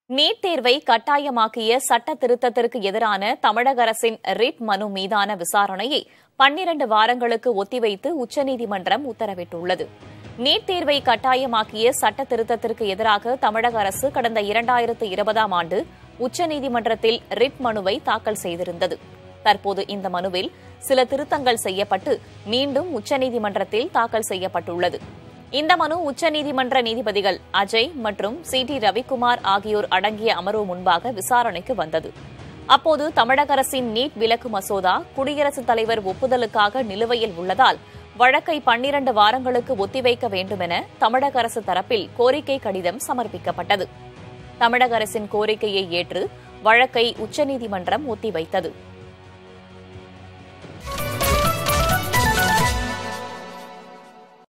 NEET தேர்வை கட்டாயமாக்கிய சட்ட திருத்தத்திற்கு எதிரான தமிழக அரசின் ரிட் மனு மீதான விசாரணையை பன்னிரண்டு வாரங்களுக்கு ஒத்திவைத்து உச்சநீதிமன்றம் உத்தரவிட்டுள்ளது நீட் தேர்வை கட்டாயமாக்கிய சட்ட திருத்தத்திற்கு எதிராக தமிழக அரசு கடந்த இரண்டாயிரத்து இருபதாம் ஆண்டு உச்சநீதிமன்றத்தில் ரிட் மனுவை தாக்கல் செய்திருந்தது தற்போது இந்த மனுவில் சில திருத்தங்கள் செய்யப்பட்டு மீண்டும் உச்சநீதிமன்றத்தில் தாக்கல் செய்யப்பட்டுள்ளது இந்த மனு உச்சநீதிமன்ற நீதிபதிகள் அஜய் மற்றும் சி டி ரவிக்குமார் ஆகியோர் அடங்கிய அமர்வு முன்பாக விசாரணைக்கு வந்தது அப்போது தமிழக அரசின் நீட் விலக்கு மசோதா குடியரசுத் தலைவர் ஒப்புதலுக்காக நிலுவையில் உள்ளதால் வழக்கை பன்னிரண்டு வாரங்களுக்கு ஒத்திவைக்க வேண்டுமென தமிழக அரசு தரப்பில் கோரிக்கை கடிதம் சமர்ப்பிக்கப்பட்டது தமிழக அரசின் கோரிக்கையை ஏற்று வழக்கை உச்சநீதிமன்றம் ஒத்திவைத்தது